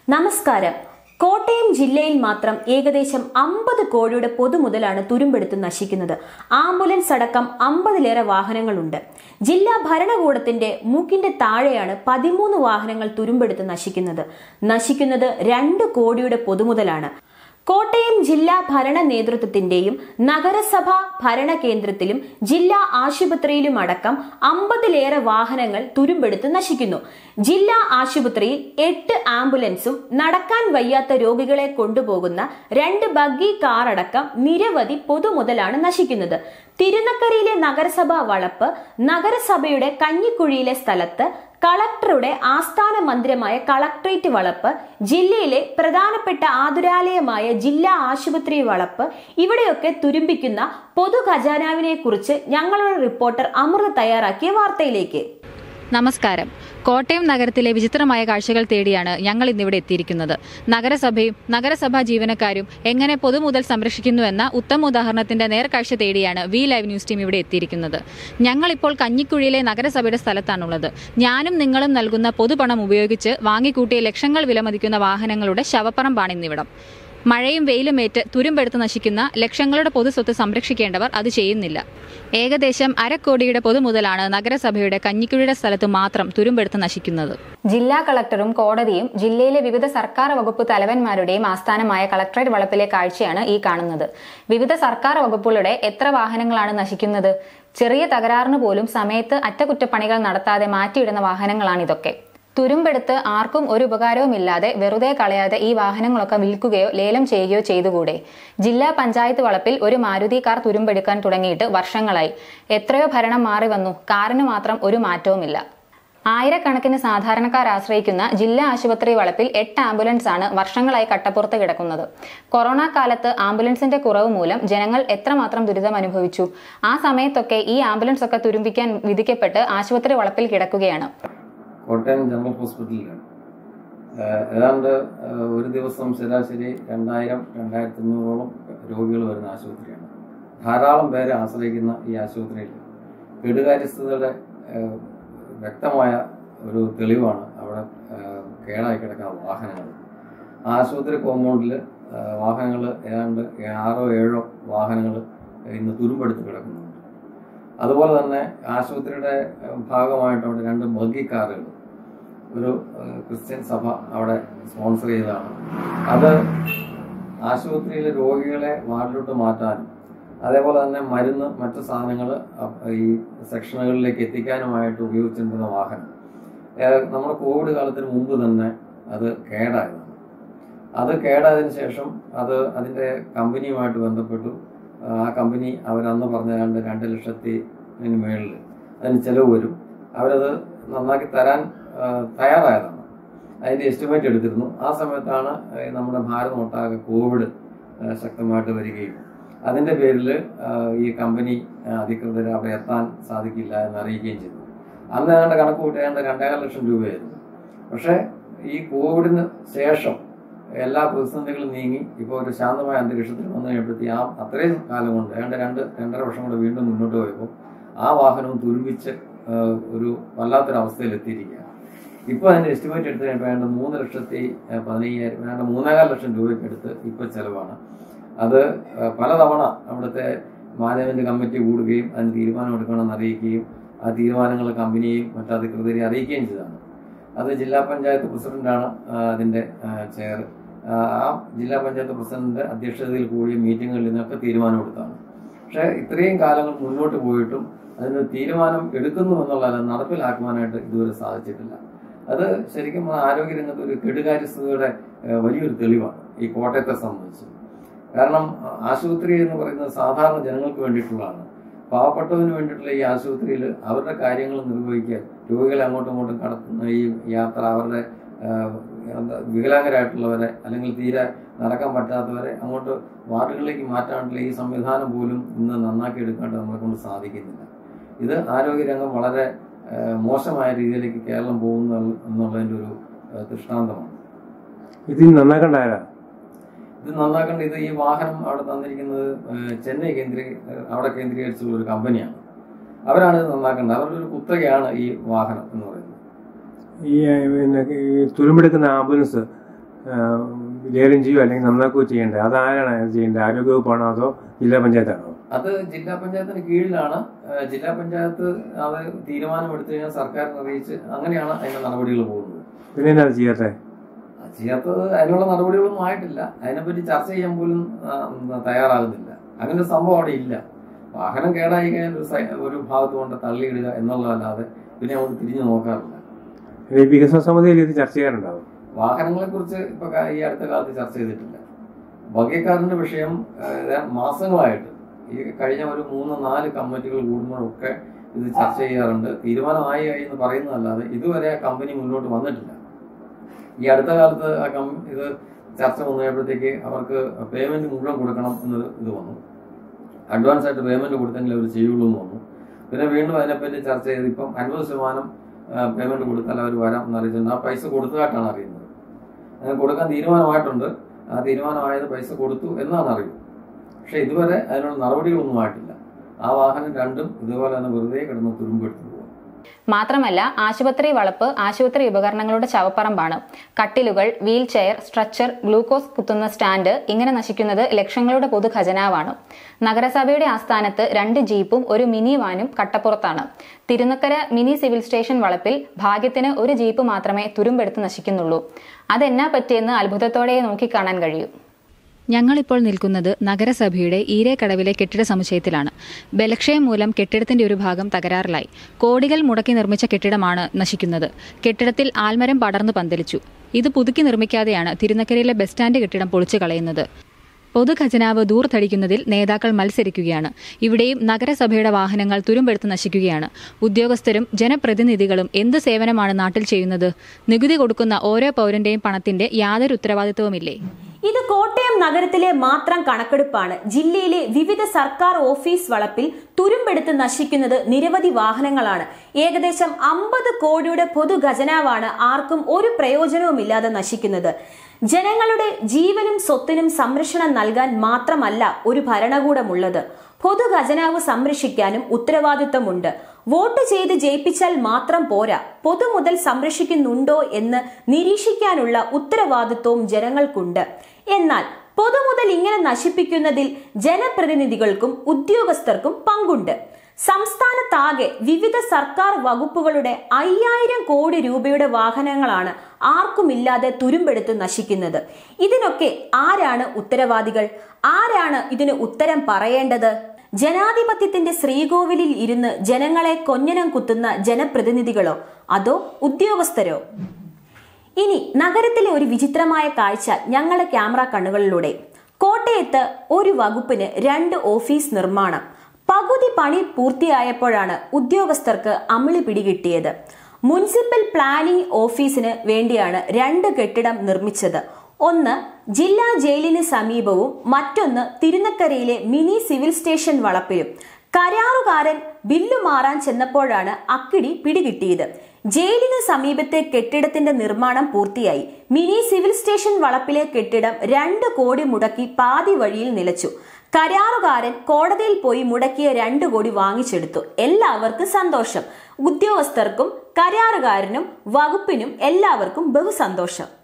നമസ്കാരം കോട്ടയം ജില്ലയിൽ മാത്രം ഏകദേശം അമ്പത് കോടിയുടെ പൊതുമുതലാണ് തുരുമ്പെടുത്ത് നശിക്കുന്നത് ആംബുലൻസ് അടക്കം അമ്പതിലേറെ വാഹനങ്ങളുണ്ട് ജില്ലാ ഭരണകൂടത്തിന്റെ മൂക്കിന്റെ താഴെയാണ് പതിമൂന്ന് വാഹനങ്ങൾ തുരുമ്പെടുത്ത് നശിക്കുന്നത് നശിക്കുന്നത് രണ്ട് കോടിയുടെ പൊതുമുതലാണ് കോട്ടയം ജില്ലാ ഭരണ നേതൃത്വത്തിന്റെയും നഗരസഭ ഭരണ കേന്ദ്രത്തിലും ജില്ലാ ആശുപത്രിയിലും അടക്കം അമ്പതിലേറെ വാഹനങ്ങൾ തുരുമ്പെടുത്ത് നശിക്കുന്നു ജില്ലാ ആശുപത്രിയിൽ എട്ട് ആംബുലൻസും നടക്കാൻ വയ്യാത്ത രോഗികളെ കൊണ്ടുപോകുന്ന രണ്ട് ബഗ്ഗി കാർ അടക്കം നിരവധി പൊതുമുതലാണ് നശിക്കുന്നത് തിരുനക്കരയിലെ നഗരസഭാ വളപ്പ് നഗരസഭയുടെ കഞ്ഞിക്കുഴിയിലെ സ്ഥലത്ത് കളക്ടറുടെ ആസ്ഥാന മന്ദിരമായ കളക്ട്രേറ്റ് വളപ്പ് ജില്ലയിലെ പ്രധാനപ്പെട്ട ആതുരാലയമായ ജില്ലാ ആശുപത്രി വളപ്പ് ഇവിടെയൊക്കെ തുരുമ്പിക്കുന്ന പൊതു ഖജാനാവിനെ കുറിച്ച് ഞങ്ങളുടെ റിപ്പോർട്ടർ അമൃത തയ്യാറാക്കിയ വാർത്തയിലേക്ക് നമസ്കാരം കോട്ടയം നഗരത്തിലെ വിചിത്രമായ കാഴ്ചകൾ തേടിയാണ് ഞങ്ങൾ ഇന്നിവിടെ എത്തിയിരിക്കുന്നത് നഗരസഭയും നഗരസഭാ ജീവനക്കാരും എങ്ങനെ പൊതുമുതൽ സംരക്ഷിക്കുന്നുവെന്ന ഉത്തമ ഉദാഹരണത്തിന്റെ നേർക്കാഴ്ച തേടിയാണ് വി ലൈവ് ന്യൂസ് ടീം ഇവിടെ എത്തിയിരിക്കുന്നത് ഞങ്ങളിപ്പോൾ കഞ്ഞിക്കുഴിയിലെ നഗരസഭയുടെ സ്ഥലത്താണുള്ളത് ഞാനും നിങ്ങളും നൽകുന്ന പൊതുപണം ഉപയോഗിച്ച് വാങ്ങിക്കൂട്ടിയ ലക്ഷങ്ങൾ വിലമതിക്കുന്ന വാഹനങ്ങളുടെ ശവപ്പറമ്പാണ് ഇന്നിവിടം മഴയും വെയിലും ഏറ്റ് തുരുമ്പെടുത്ത് നശിക്കുന്ന ലക്ഷങ്ങളുടെ പൊതുസ്വത്ത് സംരക്ഷിക്കേണ്ടവർ അത് ചെയ്യുന്നില്ല ഏകദേശം അരക്കോടിയുടെ പൊതുമുതലാണ് നഗരസഭയുടെ കഞ്ഞിക്കുഴിയുടെ സ്ഥലത്ത് മാത്രം തുരുമ്പെടുത്ത് നശിക്കുന്നത് ജില്ലാ കളക്ടറും കോടതിയും ജില്ലയിലെ വിവിധ സർക്കാർ വകുപ്പ് തലവന്മാരുടെയും ആസ്ഥാനമായ കളക്ടറേറ്റ് വളപ്പിലെ കാഴ്ചയാണ് ഈ കാണുന്നത് വിവിധ സർക്കാർ വകുപ്പുകളുടെ എത്ര വാഹനങ്ങളാണ് നശിക്കുന്നത് ചെറിയ തകരാറിന് പോലും സമയത്ത് അറ്റകുറ്റപ്പണികൾ നടത്താതെ മാറ്റിയിടുന്ന വാഹനങ്ങളാണ് ഇതൊക്കെ തുരുമ്പെടുത്ത് ആർക്കും ഒരു ഉപകാരവുമില്ലാതെ വെറുതെ കളയാതെ ഈ വാഹനങ്ങളൊക്കെ വിൽക്കുകയോ ലേലം ചെയ്യുകയോ ചെയ്തുകൂടെ ജില്ലാ പഞ്ചായത്ത് വളപ്പിൽ ഒരു മാരുതി കാർ തുരുമ്പെടുക്കാൻ തുടങ്ങിയിട്ട് വർഷങ്ങളായി എത്രയോ ഭരണം മാറി വന്നു കാറിന് മാത്രം ഒരു മാറ്റവുമില്ല ആയിരക്കണക്കിന് സാധാരണക്കാർ ആശ്രയിക്കുന്ന ജില്ലാ ആശുപത്രി വളപ്പിൽ എട്ട് ആംബുലൻസ് ആണ് വർഷങ്ങളായി കട്ടപ്പുറത്ത് കിടക്കുന്നത് കൊറോണ കാലത്ത് ആംബുലൻസിന്റെ കുറവ് മൂലം ജനങ്ങൾ എത്രമാത്രം ദുരിതം അനുഭവിച്ചു ആ സമയത്തൊക്കെ ഈ ആംബുലൻസ് ഒക്കെ തുരുമ്പിക്കാൻ വിധിക്കപ്പെട്ട് ആശുപത്രി വളപ്പിൽ കിടക്കുകയാണ് കോട്ടയം ജനറൽ ഹോസ്പിറ്റലിലാണ് ഏഹ് ഏതാണ്ട് ഏഹ് ഒരു ദിവസം ശരാശരി രണ്ടായിരം രണ്ടായിരത്തി അഞ്ഞൂറോളം രോഗികൾ വരുന്ന ആശുപത്രിയാണ് ധാരാളം പേരെ ആശ്രയിക്കുന്ന ഈ ആശുപത്രിയിൽ കെടുകാര്യസ്ഥതയുടെ ഏഹ് വ്യക്തമായ ഒരു തെളിവാണ് അവിടെ ഏഹ് കേടായി കിടക്കുന്ന വാഹനങ്ങൾ ആശുപത്രി കോമ്പൗണ്ടിൽ വാഹനങ്ങൾ ഏതാണ്ട് ആറോ ഏഴോ വാഹനങ്ങൾ ഇന്ന് തുരുമ്പെടുത്ത് കിടക്കുന്നുണ്ട് അതുപോലെ തന്നെ ആശുപത്രിയുടെ ഏഹ് ഭാഗമായിട്ട് അവിടെ രണ്ട് ബഗ്ഗി കാറുകൾ ഒരു ഏഹ് ക്രിസ്ത്യൻ സഭ അവിടെ സ്പോൺസർ ചെയ്തതാണ് അത് ആശുപത്രിയിലെ രോഗികളെ വാർഡിലോട്ട് മാറ്റാനും അതേപോലെ തന്നെ മരുന്ന് മറ്റു സാധനങ്ങൾ ഈ സെക്ഷനുകളിലേക്ക് എത്തിക്കാനുമായിട്ട് ഉപയോഗിച്ചിരുന്ന വാഹനം ഏഹ് നമ്മുടെ കോവിഡ് കാലത്തിന് മുമ്പ് തന്നെ അത് കേടായതാണ് അത് കേടായതിനു ശേഷം അത് അതിൻ്റെ കമ്പനിയുമായിട്ട് ബന്ധപ്പെട്ടു ആ കമ്പനി അവരന്ന് പറഞ്ഞ രണ്ട് രണ്ട് ലക്ഷത്തി മേളിൽ അതിന് ചിലവ് വരും അവരത് നന്നാക്കി തരാൻ ആ, തയ്യാറായതാണ് അതിൻ്റെ എസ്റ്റിമേറ്റ് എടുത്തിരുന്നു ആ സമയത്താണ് ഏ, നമ്മുടെ ഭാരതം ഒട്ടാകെ കോവിഡ് ആ, ശക്തമായിട്ട് വരികയും അതിൻ്റെ പേരിൽ ഈ കമ്പനി ആ, അധികൃതർ അവിടെ എത്താൻ സാധിക്കില്ല എന്ന് അറിയിക്കുകയും ചെയ്തു അന്ന് ഏതാണ്ട് കണക്ക് കൂട്ടി ഏതാണ്ട് രണ്ടേകാൽ ലക്ഷം രൂപയായിരുന്നു പക്ഷേ ഈ കോവിഡിന് ശേഷം എല്ലാ പ്രതിസന്ധികളും നീങ്ങി ഇപ്പോൾ ഒരു ശാന്തമായ അന്തരീക്ഷത്തിൽ വന്നു കഴിയുമ്പോഴത്തേ ആ അത്രയും കാലം കൊണ്ട് ഏതാണ്ട് രണ്ട് രണ്ടര വർഷം കൂടെ വീണ്ടും മുന്നോട്ട് പോയപ്പോൾ ആ വാഹനവും തുരുമ്പിച്ച് ആ, ഒരു വല്ലാത്തൊരു അവസ്ഥയിൽ എത്തിയിരിക്കുകയാണ് ഇപ്പോൾ അതിന്റെ എസ്റ്റിമേറ്റ് എടുത്ത് കഴിഞ്ഞപ്പോൾ ഏതാണ്ട് മൂന്ന് ലക്ഷത്തി ആ, പതിനയ്യായിരം ഏതാണ്ട് മൂന്നേകാൽ ലക്ഷം രൂപയ്ക്ക് അടുത്ത് ഇപ്പോൾ ചെലവാണ് അത് ആ, പലതവണ അവിടുത്തെ മാനേജ്മെന്റ് കമ്മിറ്റി കൂടുകയും അതിന് തീരുമാനം എടുക്കണമെന്ന് അറിയിക്കുകയും ആ തീരുമാനങ്ങൾ കമ്പനിയെയും മറ്റു അധികൃതരെ അറിയിക്കുകയും ചെയ്തതാണ് അത് ജില്ലാ പഞ്ചായത്ത് പ്രസിഡന്റാണ് ആ, അതിന്റെ ആ, ചെയർ ആ ആ ജില്ലാ പഞ്ചായത്ത് പ്രസിഡന്റിന്റെ അധ്യക്ഷതയിൽ കൂടിയ മീറ്റിങ്ങുകളിൽ നിന്നൊക്കെ തീരുമാനം എടുത്താണ് പക്ഷേ ഇത്രയും കാലങ്ങൾ മുന്നോട്ട് പോയിട്ടും അതിന് തീരുമാനം എടുക്കുന്നു എന്നുള്ളത് നടപ്പിലാക്കുവാനായിട്ട് ഇതുവരെ സാധിച്ചിട്ടില്ല അത് ശരിക്കും പറഞ്ഞാൽ ആരോഗ്യരംഗത്ത് ഒരു കെടുകാര്യസ്ഥതയുടെ ഏഹ്, വലിയൊരു തെളിവാണ് ഈ കോട്ടയത്തെ സംബന്ധിച്ച് കാരണം ആ- ആശുപത്രി എന്ന് പറയുന്നത് സാധാരണ ജനങ്ങൾക്ക് വേണ്ടിയിട്ടുള്ളതാണ് പാവപ്പെട്ടവന് വേണ്ടിയിട്ടുള്ള ഈ ആശുപത്രിയിൽ അവരുടെ കാര്യങ്ങൾ നിർവഹിക്കാൻ രോഗികളെ അങ്ങോട്ടും ഇങ്ങോട്ടും കടത്തുന്ന ഈ യാത്ര അവരുടെ ആഹ്, എന്താ, വികലാംഗരായിട്ടുള്ളവരെ അല്ലെങ്കിൽ തീരെ നടക്കാൻ പറ്റാത്തവരെ അങ്ങോട്ട് വാർഡുകളിലേക്ക് മാറ്റാനുള്ള ഈ സംവിധാനം പോലും ഇന്ന് നന്നാക്കി എടുക്കാണ്ട് നമ്മളെ കൊണ്ട് സാധിക്കുന്നില്ല ഇത് ആരോഗ്യരംഗം വളരെ ആഹ്, മോശമായ രീതിയിലേക്ക് കേരളം പോകുന്നു എന്നുള്ളതിൻ്റെ ഒരു ആഹ്, ദൃഷ്ടാന്തമാണ് ഇത് നന്നാക്കണ്ട ആരാ ഇത് നന്നാക്കേണ്ട ഇത് ഈ വാഹനം അവിടെ തന്നിരിക്കുന്നത് ഏഹ്, ചെന്നൈ കേന്ദ്രീ ഏഹ്, അവിടെ കേന്ദ്രീകരിച്ചുള്ള ഒരു കമ്പനിയാണ് അവരാണ് ഇത് നന്നാക്കേണ്ടത് അവരുടെ ഒരു കുത്തകയാണ് ഈ വാഹനം എന്ന് പറയുന്നത് ഈ ഏ, പിന്നെ ഈ തുരുമ്പെടുക്കുന്ന ആംബുലൻസ് ലേലം ചെയ്യുകയോ അല്ലെങ്കിൽ നന്നാക്കുകയോ ചെയ്യേണ്ടത് അതാരാണ് ഇത് ചെയ്യേണ്ടത് ആരോഗ്യവകുപ്പാണോ അതോ ജില്ലാ പഞ്ചായത്താണോ അത് ജില്ലാ പഞ്ചായത്തിന് കീഴിലാണ് ഏഹ് ജില്ലാ പഞ്ചായത്ത് അത് തീരുമാനമെടുത്തു കഴിഞ്ഞാൽ സർക്കാരിനെ അറിയിച്ച് അങ്ങനെയാണ് അതിന്റെ നടപടികൾ പോകുന്നത് പിന്നെ എന്നാ അത് ചെയ്യാത്തത് അത് ചെയ്യാത്തത് അതിനുള്ള നടപടികളൊന്നും ആയിട്ടില്ല അതിനെപ്പറ്റി ചർച്ച ചെയ്യാൻ പോലും ആ, ഉം, തയ്യാറാകുന്നില്ല അങ്ങനെ ഒരു സംഭവം അവിടെ ഇല്ല വാഹനം കേടായി കഴിഞ്ഞാൽ ഒരു സൈ- ഒരു ഭാഗത്ത് കൊണ്ട് തള്ളിയിടുക എന്നുള്ളതല്ലാതെ പിന്നെ നമുക്ക് തിരിഞ്ഞു നോക്കാറില്ല പിന്നെ ഈ വികസന സമിതിയിൽ ഇത് ചർച്ച ചെയ്യാറുണ്ടാവും വാഹനങ്ങളെ കുറിച്ച് ഇപ്പൊ ക- ഈ അടുത്ത കാലത്ത് ചർച്ച ചെയ്തിട്ടില്ല വകക്കാരന്റെ വിഷയം ആ, ഇത് മാസങ്ങളായിട്ട് ഈ കഴിഞ്ഞ ഒരു മൂന്ന് നാല് കമ്മിറ്റികൾ കൂടുമ്പോഴൊക്കെ ഇത് ചർച്ച ചെയ്യാറുണ്ട് തീരുമാനമായി എന്ന് പറയുന്നതല്ലാതെ ഇതുവരെ ആ കമ്പനി മുന്നോട്ട് വന്നിട്ടില്ല ഈ അടുത്ത കാലത്ത് ആ കം ഇത് ചർച്ച വന്നപ്പോഴത്തേക്ക് അവർക്ക് പേയ്മെന്റ് മുഴുവൻ കൊടുക്കണം എന്നൊരു ഇത് വന്നു അഡ്വാൻസ് ആയിട്ട് പേയ്മെന്റ് കൊടുത്തെങ്കിൽ അവർ ചെയ്യുള്ളൂ എന്ന് വന്നു പിന്നെ വീണ്ടും അതിനെപ്പറ്റി ചർച്ച ചെയ്ത് ഇപ്പം അൻപത് ശതമാനം പേയ്മെന്റ് കൊടുത്താൽ അവർ വരാം എന്ന് അറിയിച്ചിട്ടുണ്ട് ആ പൈസ കൊടുത്തതായിട്ടാണ് അറിയുന്നത് അങ്ങനെ കൊടുക്കാൻ തീരുമാനമായിട്ടുണ്ട് ആ തീരുമാനമായത് പൈസ കൊടുത്തു എന്നാണ് അറിയുന്നത് പക്ഷെ ഇതുവരെ അതിനുള്ള നടപടികളൊന്നും ആയിട്ടില്ല ആ വാഹനം രണ്ടും ഇതുപോലെ തന്നെ വെറുതെ കിടന്ന് തുരുമ്പെടുത്തു പോകും മാത്രമല്ല ആശുപത്രി വളപ്പ് ആശുപത്രി ഉപകരണങ്ങളുടെ ശവപ്പറമ്പാണ് കട്ടിലുകൾ വീൽ ചെയർ സ്ട്രെച്ചർ ഗ്ലൂക്കോസ് കുത്തുന്ന സ്റ്റാൻഡ് ഇങ്ങനെ നശിക്കുന്നത് ലക്ഷങ്ങളുടെ പൊതു ഖജനാവാണ് നഗരസഭയുടെ ആസ്ഥാനത്ത് രണ്ട് ജീപ്പും ഒരു മിനി വാനും കട്ടപ്പുറത്താണ് തിരുനക്കര മിനി സിവിൽ സ്റ്റേഷൻ വളപ്പിൽ ഭാഗ്യത്തിന് ഒരു ജീപ്പ് മാത്രമേ തുരുമ്പെടുത്ത് നശിക്കുന്നുള്ളൂ അതെന്നാ പറ്റിയെന്ന് അത്ഭുതത്തോടെ നോക്കിക്കാണാൻ കഴിയും ഞങ്ങളിപ്പോൾ നിൽക്കുന്നത് നഗരസഭയുടെ ഈരേക്കടവിലെ കെട്ടിട സമുച്ചയത്തിലാണ് ബലക്ഷയം മൂലം കെട്ടിടത്തിന്റെ ഒരു ഭാഗം തകരാറിലായി കോടികൾ മുടക്കി നിർമ്മിച്ച കെട്ടിടമാണ് നശിക്കുന്നത് കെട്ടിടത്തിൽ ആൽമരം പടർന്നു പന്തലിച്ചു ഇത് പുതുക്കി നിർമ്മിക്കാതെയാണ് തിരുനക്കരയിലെ ബസ് സ്റ്റാൻഡ് കെട്ടിടം പൊളിച്ചു കളയുന്നത് പൊതുഖജനാവ് ദൂർത്തടിക്കുന്നതിൽ നേതാക്കൾ മത്സരിക്കുകയാണ് ഇവിടെയും നഗരസഭയുടെ വാഹനങ്ങൾ തുരുമ്പെടുത്ത് നശിക്കുകയാണ് ഉദ്യോഗസ്ഥരും ജനപ്രതിനിധികളും എന്ത് സേവനമാണ് നാട്ടിൽ ചെയ്യുന്നത് നികുതി കൊടുക്കുന്ന ഓരോ പൗരന്റെയും പണത്തിന്റെ യാതൊരു ഉത്തരവാദിത്വവുമില്ലേ ഇത് കോട്ടയം നഗരത്തിലെ മാത്രം കണക്കെടുപ്പാണ് ജില്ലയിലെ വിവിധ സർക്കാർ ഓഫീസ് വളപ്പിൽ തുരുമ്പെടുത്ത് നശിക്കുന്നത് നിരവധി വാഹനങ്ങളാണ് ഏകദേശം അമ്പത് കോടിയുടെ പൊതു ഖജനാവാണ് ആർക്കും ഒരു പ്രയോജനവുമില്ലാതെ നശിക്കുന്നത് ജനങ്ങളുടെ ജീവനും സ്വത്തിനും സംരക്ഷണം നൽകാൻ മാത്രമല്ല ഒരു ഭരണകൂടമുള്ളത് പൊതു ഖജനാവ് സംരക്ഷിക്കാനും ഉത്തരവാദിത്തമുണ്ട് വോട്ട് ചെയ്ത് ജയിപ്പിച്ചാൽ മാത്രം പോരാ പൊതുമുതൽ സംരക്ഷിക്കുന്നുണ്ടോ എന്ന് നിരീക്ഷിക്കാനുള്ള ഉത്തരവാദിത്വവും ജനങ്ങൾക്കുണ്ട് എന്നാൽ പൊതുമുതൽ ഇങ്ങനെ നശിപ്പിക്കുന്നതിൽ ജനപ്രതിനിധികൾക്കും ഉദ്യോഗസ്ഥർക്കും പങ്കുണ്ട് സംസ്ഥാനത്താകെ വിവിധ സർക്കാർ വകുപ്പുകളുടെ അയ്യായിരം കോടി രൂപയുടെ വാഹനങ്ങളാണ് ആർക്കുമില്ലാതെ തുരുമ്പെടുത്ത് നശിക്കുന്നത് ഇതിനൊക്കെ ആരാണ് ഉത്തരവാദികൾ ആരാണ് ഇതിന് ഉത്തരം പറയേണ്ടത് ജനാധിപത്യത്തിന്റെ ശ്രീകോവിലിൽ ഇരുന്ന് ജനങ്ങളെ കൊഞ്ഞനം കുത്തുന്ന ജനപ്രതിനിധികളോ അതോ ഉദ്യോഗസ്ഥരോ ഇനി നഗരത്തിലെ ഒരു വിചിത്രമായ കാഴ്ച ഞങ്ങളുടെ ക്യാമറ കണ്ണുകളിലൂടെ കോട്ടയത്ത് ഒരു വകുപ്പിന് രണ്ട് ഓഫീസ് നിർമ്മാണം പകുതി പണി പൂർത്തിയായപ്പോഴാണ് ഉദ്യോഗസ്ഥർക്ക് അമിളി പിടികിട്ടിയത് മുനിസിപ്പൽ പ്ലാനിംഗ് ഓഫീസിന് വേണ്ടിയാണ് രണ്ട് കെട്ടിടം നിർമ്മിച്ചത് ഒന്ന് ജില്ലാ ജയിലിന് സമീപവും മറ്റൊന്ന് തിരുനക്കരയിലെ മിനി സിവിൽ സ്റ്റേഷൻ വളപ്പിലും കരാറുകാരൻ ബില്ല് മാറാൻ ചെന്നപ്പോഴാണ് അക്കിടി പിടികിട്ടിയത് ജയിലിന് സമീപത്തെ കെട്ടിടത്തിന്റെ നിർമ്മാണം പൂർത്തിയായി മിനി സിവിൽ സ്റ്റേഷൻ വളപ്പിലെ കെട്ടിടം രണ്ട് കോടി മുടക്കി പാതി വഴിയിൽ നിലച്ചു കരാറുകാരൻ കോടതിയിൽ പോയി മുടക്കിയ രണ്ട് കോടി വാങ്ങിച്ചെടുത്തു എല്ലാവർക്കും സന്തോഷം ഉദ്യോഗസ്ഥർക്കും കരാറുകാരനും വകുപ്പിനും എല്ലാവർക്കും ബഹുസന്തോഷം